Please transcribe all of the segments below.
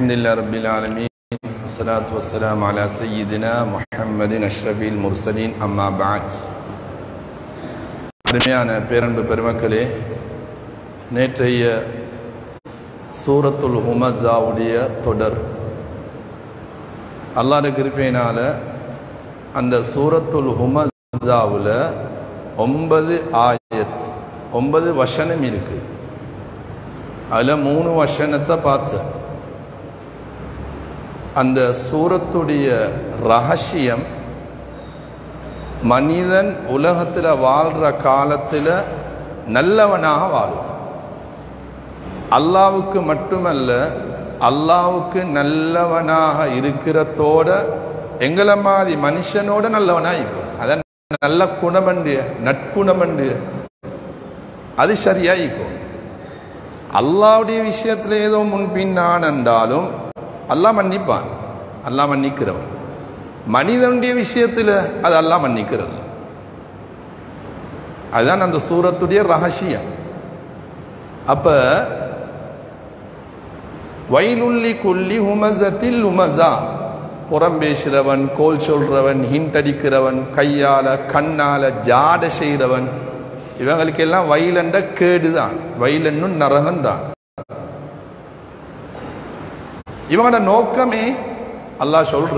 الحمد لله رب العالمين والصلاة والسلام على سيدنا محمد أشرف المرسلين أما بعد அருமையான பேரன்பு பெருமக்களே நேற்றைய சூரத்துல் ஹுமஸாவுடைய தொடர் அல்லாஹ் கிருப்பையினால அந்த சூரத்துல் ஹுமஸாவில் ஒன்பது ஆயத் ஒன்பது வசனம் இருக்குது அதில் மூணு வசனத்தை பார்த்தேன் அந்த சூரத்துடைய ரகசியம் மனிதன் உலகத்தில் வாழ்கிற காலத்தில் நல்லவனாக வாழும் அல்லாவுக்கு மட்டுமல்ல அல்லாவுக்கு நல்லவனாக இருக்கிறதோட எங்களை மாதிரி மனுஷனோட நல்லவனாக இருக்கும் அதான் நல்ல குணமண்டு நட்குணமண்டு அது சரியா இருக்கும் அல்லாவுடைய விஷயத்துல ஏதோ முன்பின்னான் என்றாலும் அல்லாஹ் மன்னிப்பான் அல்லாஹ் மன்னிக்கிறவன் மனிதனுடைய விஷயத்தில் அது அல்லாஹ் மன்னிக்கிறது அதுதான் அந்த சூரத்துடைய ரகசியம் அப்ப வயலுள்ளி கொல்லி உமசத்தில் உமசா புறம் பேசுறவன் கோல் சொல்றவன் ஹிண்ட் அடிக்கிறவன் கையால கண்ணால ஜாட செய்கிறவன் இவங்களுக்கெல்லாம் வயலண்ட கேடுதான் வயலன்னும் நரகம்தான் இவங்களோட நோக்கமே அல்லாஹ் சொல்ற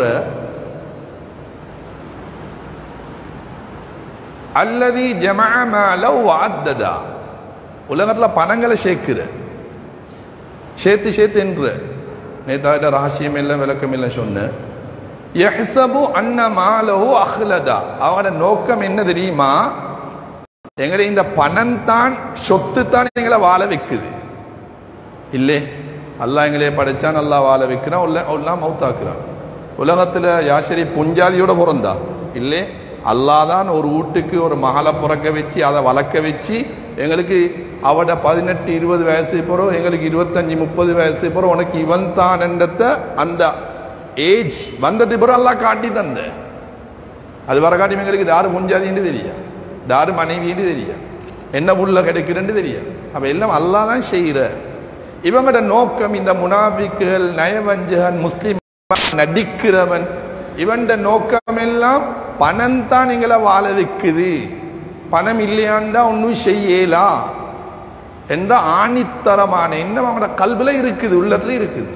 அல்லதி ஜமால வாத்ததா உலகத்துல பணங்களை சேர்க்கிற சேர்த்து சேர்த்து என்று நேதாட ரகசியம் எல்லாம் விளக்கம் எல்லாம் சொன்ன யஹ்சபு அன்ன மாலஹு அஹ்லதா அவனோட நோக்கம் என்ன தெரியுமா எங்களை இந்த பணம் தான் சொத்து தான் எங்களை வாழ வைக்குது இல்லை அல்லாஹ் எங்களே படைச்சான் நல்லா வாழ வைக்கிறான் உள்ள எல்லாம் மௌத்தாக்குறான் உலகத்தில் யாசரி புஞ்சாதியோட பிறந்தா இல்லை அல்லாஹ் தான் ஒரு வீட்டுக்கு ஒரு மகளை பிறக்க வச்சு அதை வளர்க்க வச்சு எங்களுக்கு அவட பதினெட்டு இருபது வயசு பிறகு எங்களுக்கு இருபத்தஞ்சு முப்பது வயசு பிறகு உனக்கு இவன் தான் என்றத அந்த ஏஜ் வந்தது பிறகு எல்லாம் காட்டி தந்த அது வர காட்டி எங்களுக்கு தாரு புஞ்சாதின்னு தெரியும் தாரு மனைவின்னு தெரியும் என்ன உள்ள கிடைக்கிறன்னு தெரியும் அப்ப எல்லாம் அல்லாஹ் தான் செய்கிற இவங்களோட நோக்கம் இந்த முனாபிக்குகள் நயவஞ்சகன் முஸ்லிம் நடிக்கிறவன் இவன் நோக்கம் எல்லாம் பணம் தான் எங்களை வாழ வைக்குது பணம் இல்லையாண்டா ஒன்றும் செய்யலாம் என்ற ஆணித்தரமான எண்ணம் அவங்களோட கல்வில இருக்குது உள்ளத்துல இருக்குது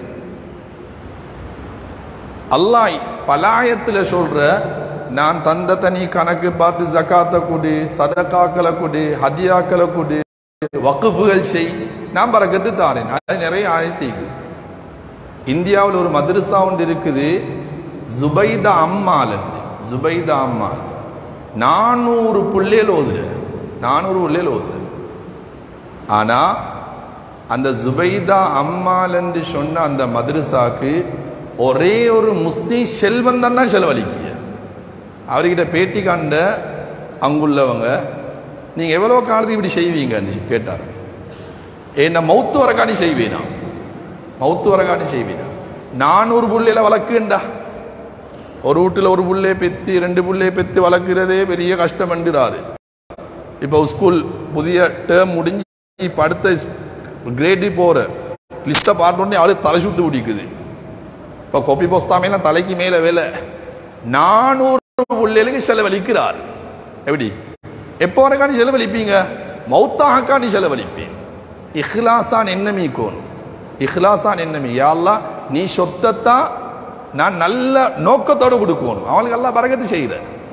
அல்லாஹ் பலாயத்துல சொல்ற நான் தந்த தனி கணக்கு பார்த்து ஜக்காத்தை கொடு சதக்காக்களை கொடு ஹதியாக்களை கொடு வக்குப்புகள் செய் நான் பறக்கத்து தாரேன் அது நிறைய ஆயத்திக்குது இந்தியாவில் ஒரு மதரசா ஒன்று இருக்குது ஜுபைதா அம்மால் ஜுபைதா அம்மால் நானூறு புள்ளையில் ஓதுற நானூறு புள்ளையில் ஓதுற ஆனா அந்த ஜுபைதா அம்மால் என்று சொன்ன அந்த மதரசாக்கு ஒரே ஒரு முஸ்லீம் செல்வன் தான் தான் செலவழிக்கிய அவர்கிட்ட பேட்டி கண்ட அங்குள்ளவங்க நீங்க எவ்வளவு காலத்துக்கு இப்படி செய்வீங்கன்னு கேட்டார் என்ன மௌத்து வரக்காண்டி செய்வேனா மௌத்து வரக்காண்டி செய்வேனா நானூறு புள்ளையில வளர்க்குண்டா ஒரு வீட்டில் ஒரு புள்ளைய பெத்து ரெண்டு புள்ளைய பெத்து வளர்க்கிறதே பெரிய கஷ்டம் என்கிறாரு இப்போ ஸ்கூல் புதிய டேர்ம் முடிஞ்சு இப்போ அடுத்த கிரேடி போற லிஸ்ட்டை பார்த்தோன்னே அவரு தலை சுத்து பிடிக்குது இப்போ கொப்பி போஸ்தாமையெல்லாம் தலைக்கு மேலே வேலை நானூறு பிள்ளைகளுக்கு செலவழிக்கிறார் எப்படி எப்போ வரைக்காண்டி செலவழிப்பீங்க மௌத்தாகாண்டி செலவழிப்பேன் இஹ்லாசான் என்னமீ கோன் இஹ்லாசான் என்னமீ யாழ்லா நீ சொத்தத்தான் நான் நல்ல நோக்கத்தோடு கொடுக்கணும் அவனுக்கு எல்லாம் பறக்கத்து செய்கிற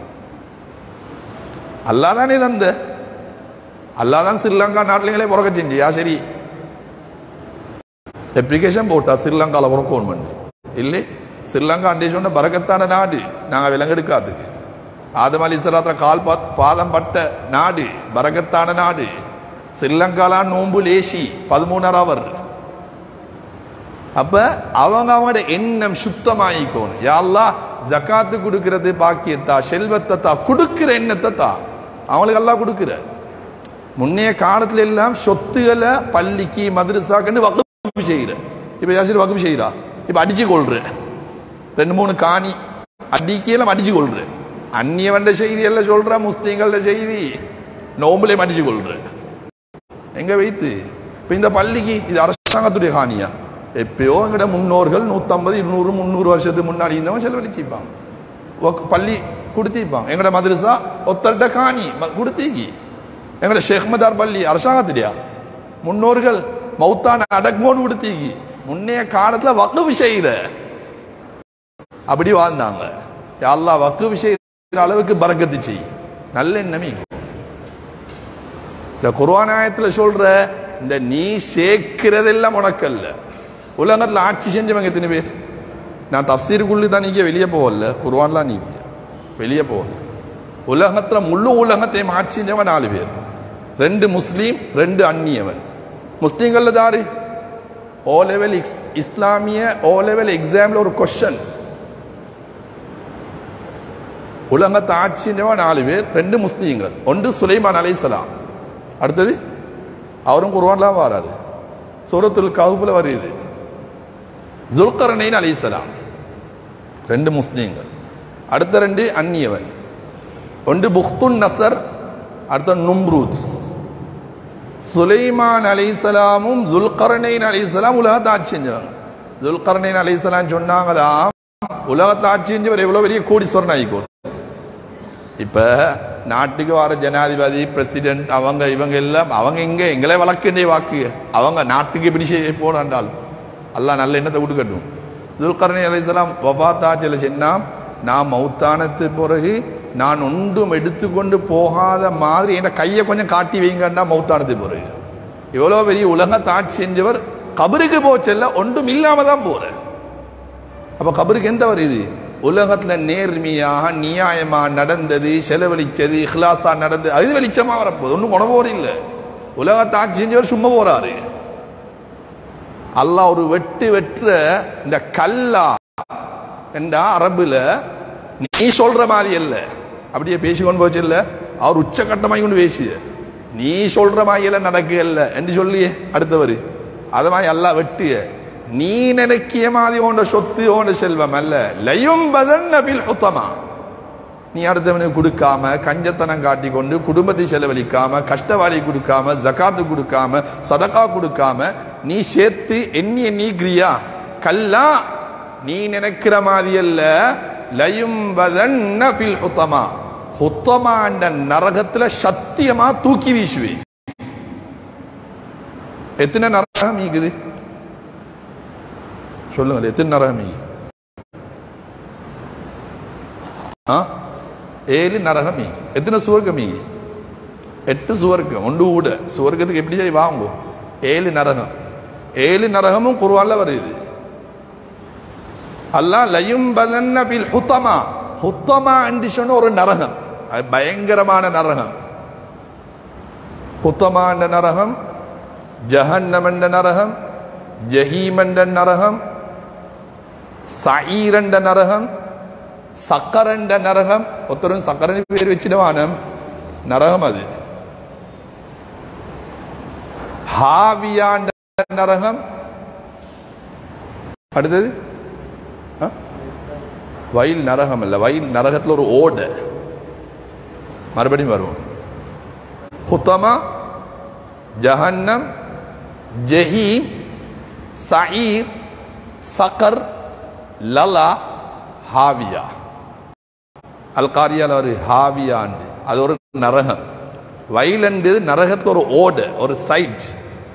அல்லா தானே தந்த அல்லா தான் ஸ்ரீலங்கா நாட்டிலே பிறக்க செஞ்சியா சரி அப்ளிகேஷன் போட்டா ஸ்ரீலங்காவில் பிறக்கணும் இல்லை ஸ்ரீலங்கா அண்டே சொன்ன பறக்கத்தான நாடு நாங்கள் விலங்கெடுக்காதுக்கு ஆதம் அலி சலாத்திர கால் பாதம் பட்ட நாடு பரகத்தான நாடு ஸ்ரீலங்காலா நோம்பு லேசி பதிமூணார் அவர் அப்ப அவங்க அவங்களோட எண்ணம் சுத்தமாயிக்கணும் யாழ்லா ஜக்காத்து கொடுக்கிறது பாக்கியத்தா செல்வத்தை தா கொடுக்கிற எண்ணத்தை தா அவங்களுக்கு எல்லாம் கொடுக்கிற முன்னைய காலத்துல எல்லாம் சொத்துகளை பள்ளிக்கு மதுரசாக்குன்னு வகுப்பு செய்கிற இப்ப யாசரி வகுப்பு செய்கிறா இப்ப அடிச்சு கொள்ற ரெண்டு மூணு காணி அடிக்கலாம் அடிச்சு கொள்ற அந்நியவண்ட செய்தி எல்லாம் சொல்ற முஸ்லீம்கள செய்தி நோம்புலே அடிச்சு கொள்ற எங்க வைத்து இப்ப இந்த பள்ளிக்கு இது அரசாங்கத்துடைய காணியா எப்பயோ எங்கட முன்னோர்கள் நூற்றம்பது இருநூறு முந்நூறு வருஷத்துக்கு முன்னாடி இருந்தவங்க செலவழிச்சிப்பாங்க ஒக்க- பள்ளி கொடுத்திப்பாங்க எங்கட மதரசா ஒத்தர்ட காணி ம- கொடுத்தீங்கி எங்கட ஷேக் மதார் பள்ளி அரசாங்கத்திலையா முன்னோர்கள் மௌத்தான அடக்குமோன்னு கொடுத்தீங்கி முன்னைய காலத்துல வக்கு செய்யற அப்படி வாழ்ந்தாங்க அல்லாஹ் வக்கு செய்யற அளவுக்கு பறக்கத்து செய் நல்ல எண்ணமே இந்த குர்ஆனாயத்துல சொல்ற இந்த நீ சேர்க்கிறதெல்லாம் உனக்கல்ல உலகத்துல ஆட்சி செஞ்சவங்க எத்தனை பேர் நான் தப்சீருக்குள்ளே தான் நீங்க வெளியே போகல குர்ஆன்லாம் நீங்க வெளியே போகல உலகத்துல முழு உலகத்தையும் ஆட்சி செஞ்சவன் நாலு பேர் ரெண்டு முஸ்லீம் ரெண்டு அந்நியவன் முஸ்லீம்கள்ல தாரு ஓ லெவல் இஸ்லாமிய ஓ லெவல் எக்ஸாம்ல ஒரு கொஸ்டின் உலகத்தை ஆட்சி செஞ்சவன் நாலு பேர் ரெண்டு முஸ்லீம்கள் ஒன்று சுலைமான் அலைஹிஸ்ஸலாம் அடுத்தது அவரும் குர்ஆன்லாம் வராரு சூரத்துல் கஹ்ஃப்ல வருது ஜுல்கர்னைன் அலைஹிஸ்ஸலாம் ரெண்டு முஸ்லீம்கள் அடுத்த ரெண்டு அந்நியவன் ஒன்று புக்துன் நசர் அடுத்த நும்ரூத் சுலைமான் அலைஹிஸ்ஸலாமும் ஜுல்கர்னைன் அலைஹிஸ்ஸலாம் உலகத்தை ஆட்சி செஞ்சவங்க ஜுல்கர்னைன் அலைஹிஸ்ஸலாம் சொன்னாங்களா உலகத்தை ஆட்சி செஞ்சவர் எவ்வளவு பெரிய கோடீஸ்வரன் ஆகிக்கோ இப்ப நாட்டுக்கு வர ஜனாதிபதி பிரசிடென்ட் அவங்க இவங்க எல்லாம் அவங்க இங்க எங்களை வழக்கின்றே வாக்கு அவங்க நாட்டுக்கு எப்படி செய்ய போனாண்டால் அல்லாஹ் நல்ல எண்ணத்தை கொடுக்கட்டும் துல்கர்ணி அலைசலாம் வபாத்தாச்சில் சொன்னா நான் மௌத்தானத்து பிறகு நான் ஒன்றும் எடுத்துக்கொண்டு போகாத மாதிரி என் கையை கொஞ்சம் காட்டி வைங்கண்டா மௌத்தானத்து பிறகு இவ்வளவு பெரிய உலகத்தை ஆட்சி செஞ்சவர் கபருக்கு போச்சல்ல ஒன்றும் இல்லாம தான் போறேன் அப்ப கபருக்கு எந்த வருது உலகத்துல நேர்மையாக நியாயமா நடந்தது செலவழிச்சது இஹ்லாசா நடந்தது அது வெளிச்சமா வரப்போகுது ஒன்றும் குணவோர் இல்ல உலகத்தை ஆட்சி செஞ்சவர் சும்மா போறாரு அல்லாஹ் ஒரு வெட்டு வெட்டுற இந்த கல்லா என்றா அரபுல நீ சொல்ற மாதிரி இல்ல அப்படியே பேசிக்கொண்டு போச்சு இல்ல அவர் உச்சகட்டமாய் கொண்டு பேசிய நீ சொல்ற மாதிரி எல்லாம் நடக்கல என்று சொல்லி அடுத்தவர் அது மாதிரி எல்லாம் வெட்டிய நீ நினைக்கிய மாதிரி உண்ட சொத்து உண்ட செல்வம் அல்ல லயும் பதன் நபில் உத்தமா நீ அடுத்தவனுக்கு கொடுக்காம கஞ்சத்தனம் காட்டி கொண்டு குடும்பத்தை செலவழிக்காம கஷ்டவாளி கொடுக்காம ஜகாத்து கொடுக்காம சதகா கொடுக்காம நீ சேர்த்து எண்ணி எண்ணிக்கிறியா கல்லா நீ நினைக்கிற மாதிரி அல்ல லயும் பதன் நபில் உத்தமா ஹுத்தமாண்ட நரகத்துல சத்தியமா தூக்கி வீசுவே எத்தனை நரகம் இருக்குது சொல்லுங்க எத்தனை நரகம் இங்க? ஆ ஏழு நரகம் இங்க. எத்தனை சுவர்க்கம் இங்க? எட்டு சுவர்க்கம் ஒன்று ஊட சுவர்க்கத்துக்கு எப்படி போய் வாங்கும் ஏழு நரகம் ஏழு நரகமும் குருவான்ல வருது அல்லாஹ் லயும் பதன்ன பில் ஹுத்தமா ஹுத்தமா என்று சொன்ன ஒரு நரகம் அது பயங்கரமான நரகம் ஹுத்தமா என்ற நரகம் ஜஹன்னம் என்ற நரகம் ஜஹீம் என்ற நரகம் சஈரண்ட நரகம் சக்கரண்ட நரகம் ஒருத்தரும் சக்கரன் பேர் வச்சிடுவான நரகம் அது ஹாவியாண்ட நரகம் அடுத்தது ஆ? வயல் நரகம் இல்ல வயல் நரகத்துல ஒரு ஓடை மறுபடியும் வருவோம் ஹுத்தமா ஜஹன்னம் ஜஹீம் சயீர் சக்கர் லலா ஹாவியா அல்காரியால ஒரு ஹாவியாண்டு அது ஒரு நரகம் வயலண்டு நரகத்துல ஒரு ஓடு ஒரு சைட்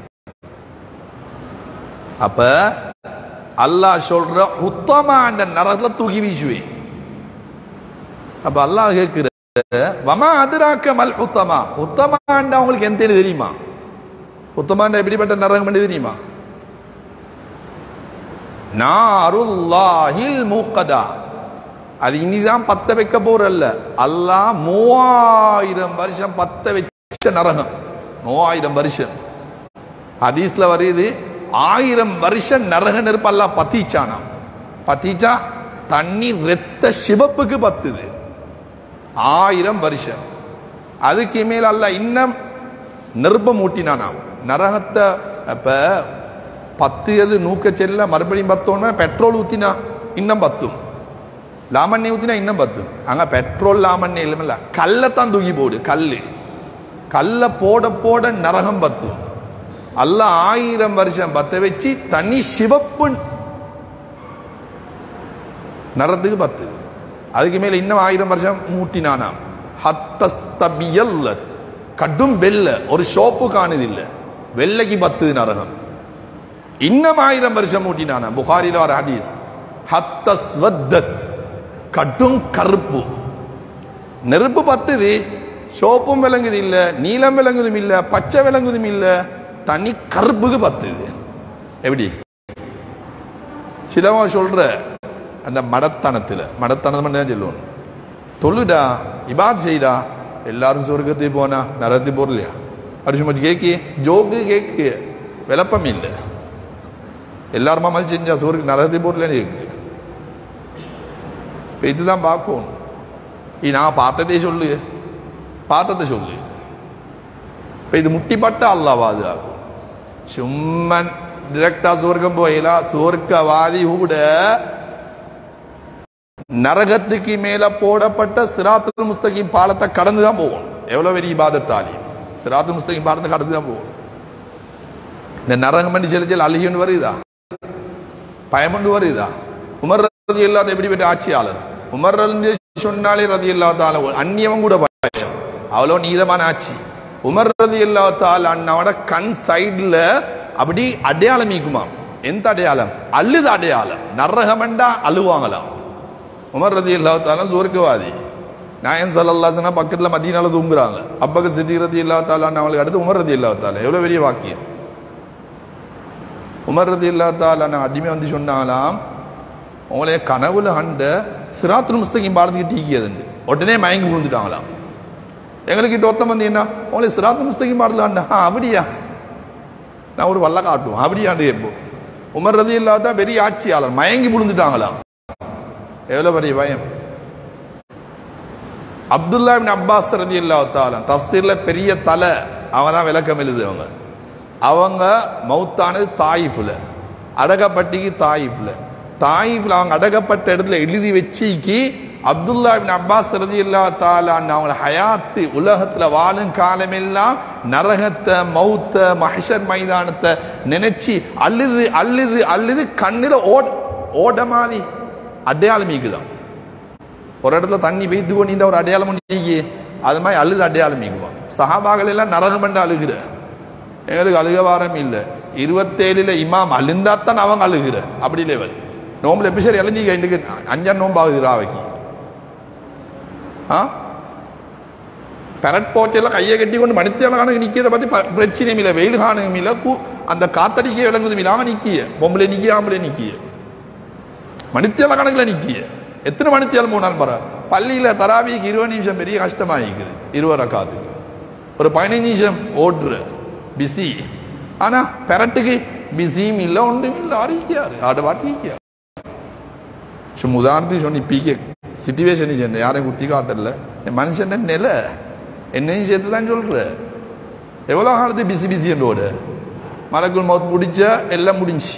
அப்ப அல்லாஹ் சொல்ற உத்தமான நரகத்துல தூக்கி வீசுவே அப்ப அல்லாஹ் கேட்கிற வமா அதிராக்க மல் உத்தமா உத்தமாண்ட அவங்களுக்கு எந்த தெரியுமா உத்தமாண்ட எப்படிப்பட்ட நரகம் தெரியுமா நாருல்லாஹில் மூக்கதா அது இனிதான் பத்த வைக்க போறல்ல அல்லாஹ் மூவாயிரம் வருஷம் பத்த வச்ச நரகம் மூவாயிரம் வருஷம் ஹதீஸ்ல வருது ஆயிரம் வருஷம் நரக நெருப்பு அல்லாஹ் பத்திச்சானாம் பத்திச்சா தண்ணி ரெத்த சிவப்புக்கு பத்துது ஆயிரம் வருஷம் அதுக்கு மேல அல்லாஹ் இன்னும் நெருப்பம் ஊட்டினானாம் நரகத்தை அப்ப பத்து எது நூக்க செல்ல மறுபடியும் பத்தோன்னா பெட்ரோல் ஊத்தினா இன்னும் பத்தும் லாமண்ணெய் ஊத்தினா இன்னும் பத்தும் அங்க பெட்ரோல் லாமண்ணெய் இல்லைமில்ல கல்லை தான் தூக்கி போடு கல்லு கல்லை போட போட நரகம் பத்தும் அல்லாஹ் ஆயிரம் வருஷம் பத்த வச்சு தனி சிவப்பு நரத்துக்கு பத்துது அதுக்கு மேல இன்னும் ஆயிரம் வருஷம் மூட்டினானாம் ஹத்தஸ்தபியல்ல கடும் வெள்ள ஒரு ஷோப்பு காணுதில்லை வெள்ளைக்கு பத்துது நரகம் இன்னும் ஆயிரம் வருஷம் மூட்டினானா புகாரில ஒரு ஹதீஸ் ஹத்தஸ்வத்தத் கடும் கருப்பு நெருப்பு பத்துது சோப்பும் விளங்குது இல்ல நீலம் விளங்குதும் இல்ல பச்சை விளங்குதும் இல்ல தனி கருப்புக்கு பத்துது எப்படி சிலவா சொல்ற அந்த மடத்தனத்துல மடத்தனம் தான் சொல்லுவோம் தொழுடா இபாத் செய்டா எல்லாரும் சொர்க்கத்துக்கு போனா நரகத்துக்கு போறலையா அப்படி சும்மா கேக்கு ஜோக்கு கேக்கு விளப்பம் இல்லை எல்லாரும் அமல் செஞ்சா சோருக்கு நரகத்துக்கு போறலன்னு கேக்கு இப்ப இதுதான் பார்க்கணும் இது நான் பார்த்ததே சொல்லு பார்த்ததை சொல்லு இப்ப இது முட்டிப்பட்ட அல்லாஹ் பாதுகாக்கும் சும்மா டிரெக்டா சொர்க்கம் போயிலா சொர்க்கவாதி கூட நரகத்துக்கு மேல போடப்பட்ட சிராத்துல் முஸ்தகிம் பாலத்தை கடந்து தான் போகணும் எவ்வளவு பெரிய இபாதத்தாலி சிராத்துல் முஸ்தகிம் பாலத்தை கடந்து தான் போகணும் இந்த நரகம் பண்ணி செலுத்தல் அழுகின்னு வருதா பயமண்டு வருதா உமர் ரதி இல்லாத எப்படி பெற்ற ஆட்சியாளர் உமர் ரதி சொன்னாலே ரதி இல்லாதால அந்நியவன் கூட பயம் அவ்வளோ நீதமான ஆட்சி உமர் ரதி இல்லாதால் அண்ணாவோட கண் சைடுல அப்படி அடையாளம் நீக்குமாம் எந்த அடையாளம் அழுது அடையாளம் நரகமண்டா அழுவாங்களாம் உமர் ரதி இல்லாத்தாலும் சுவர்க்கவாதி நாயன் சல்லாசனா பக்கத்துல மதியனால தூங்குறாங்க அப்பக்கு சித்தி ரதி இல்லாத்தாலும் அவங்களுக்கு அடுத்து உமர் ரதி இல்லாத்தால எவ்வளவு பெரிய வாக்கியம் உமர் ரதி இல்லாத்தால அடிமை வந்து சொன்னாலாம் உங்களைய கனவுல கண்ட சிராத்துல் முஸ்தகிம் பாடத்துக்கு டீக்கியதுண்டு உடனே மயங்கி விழுந்துட்டாங்களாம் எங்களுக்கு கிட்ட ஒருத்தம் வந்து என்ன உங்களை சிராத்துல் முஸ்தகிம் பாடலாண்டா ஆ அப்படியா நான் ஒரு வல்ல காட்டுவோம் அப்படியாண்டு கேட்போம் உமர் ரதி இல்லாத பெரிய ஆட்சியாளர் மயங்கி விழுந்துட்டாங்களாம் எவ்வளவு பெரிய பயம் அப்துல்லா பின் அப்பாஸ் ரதி இல்லாத்தாலும் தஃசீர்ல பெரிய தலை அவங்க தான் விளக்கம் எழுதுவங்க அவங்க மௌத்தானது தாயிஃபுல அடகப்பட்டிக்கு தாயிஃபுல தாயிஃபுல அவங்க அடகப்பட்ட இடத்துல எழுதி வச்சிக்கு அப்துல்லா பின் அப்பாஸ் ரதி இல்லா தாலான்னு அவங்க ஹயாத்து உலகத்துல வாழும் காலமெல்லாம் நரகத்தை மௌத்த மஹஷர் மைதானத்தை நினைச்சு அழுது அழுது அழுது கண்ணில ஓட ஓட மாதிரி அடையாளம் மீக்குதான் ஒரு இடத்துல தண்ணி பெய்து கொண்டு இந்த ஒரு அடையாளம் நீக்கி அது மாதிரி அழுது அடையாளம் மீக்குவான் சஹாபாக்கள் எல்லாம் நரகம் பண்ண அழுகிற எங்களுக்கு அழுக வாரம் இல்லை இருபத்தேழுல இமாம் அழுந்தாத்தான் அவங்க அழுகிற அப்படி லெவல் நோம்புல எப்படி சரி இளைஞ்சிக்க இன்னைக்கு அஞ்சாம் நோம்பு ஆகுது ராவைக்கு ஆ பெரட் போச்செல்லாம் கையை கட்டி கொண்டு மணித்தியால கணக்கு நிக்கிறத பத்தி ப- பிரச்சனையும் இல்லை வெயில் காணும் இல்லை கூ- அந்த காத்தடிக்க விளங்குதும் இல்லாம நிக்கிய பொம்பளை நிக்கிய ஆம்பளை நிக்கிய மணித்தியால கணக்குல நிக்கிய எத்தனை மணித்தியாலம் போனாலும் பர பள்ளியில தராவிக்கு இருபது நிமிஷம் பெரிய கஷ்டமாயிக்குது இருபது ரக்காத்துக்கு ஒரு பதினஞ்சு நிமிஷம் ஓடுற பிஸி ஆனா பெரட்டுக்கு பிஸியும் இல்லை ஒன்றும் இல்லை அறிக்காரு ஆட வாட்டிக்காரு சும்மா உதாரணத்துக்கு சொன்னி பீக்க சிச்சுவேஷன் சொன்ன யாரையும் குத்தி காட்டல என் மனுஷன் நிலை என்னையும் சேர்த்து தான் சொல்ற எவ்வளோ காலத்து பிஸி பிஸி என்றோடு மலக்குள் மௌத் முடிச்ச எல்லாம் முடிஞ்சு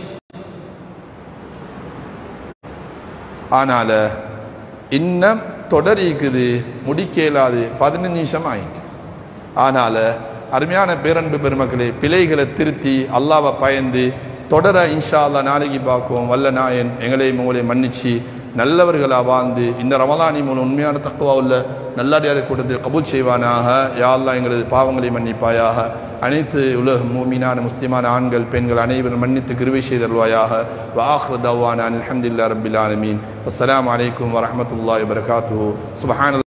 ஆனால இன்னும் தொடர் இருக்குது முடிக்க இயலாது பதினஞ்சு நிமிஷம் ஆயிட்டு ஆனால அருமையான பேரன்பு பெருமக்களே பிழைகளை திருத்தி அல்லாவை பயந்து தொடர இன்ஷா அல்லாஹ் நாளைக்கு பார்க்குவோம் வல்ல நாயன் எங்களையும் உங்களையும் மன்னிச்சு நல்லவர்களா வாழ்ந்து இந்த ரமலானி மூலம் உண்மையான தக்குவா உள்ள நல்லாடியார் கூட்டத்தில் கபூல் செய்வானாக யா அல்லாஹ் எங்களது பாவங்களை மன்னிப்பாயாக அனைத்து உலக மூமினான முஸ்லிமான ஆண்கள் பெண்கள் அனைவரும் மன்னித்து கிருவை செய்தல்வாயாக வாஹ்ர தவான அல்ஹம்துலில்லாஹி ரப்பில் ஆலமீன் அஸ்ஸலாமு அலைக்கும் வரஹ்மத்துல்லாஹி வபரகாத்துஹு சுப்ஹான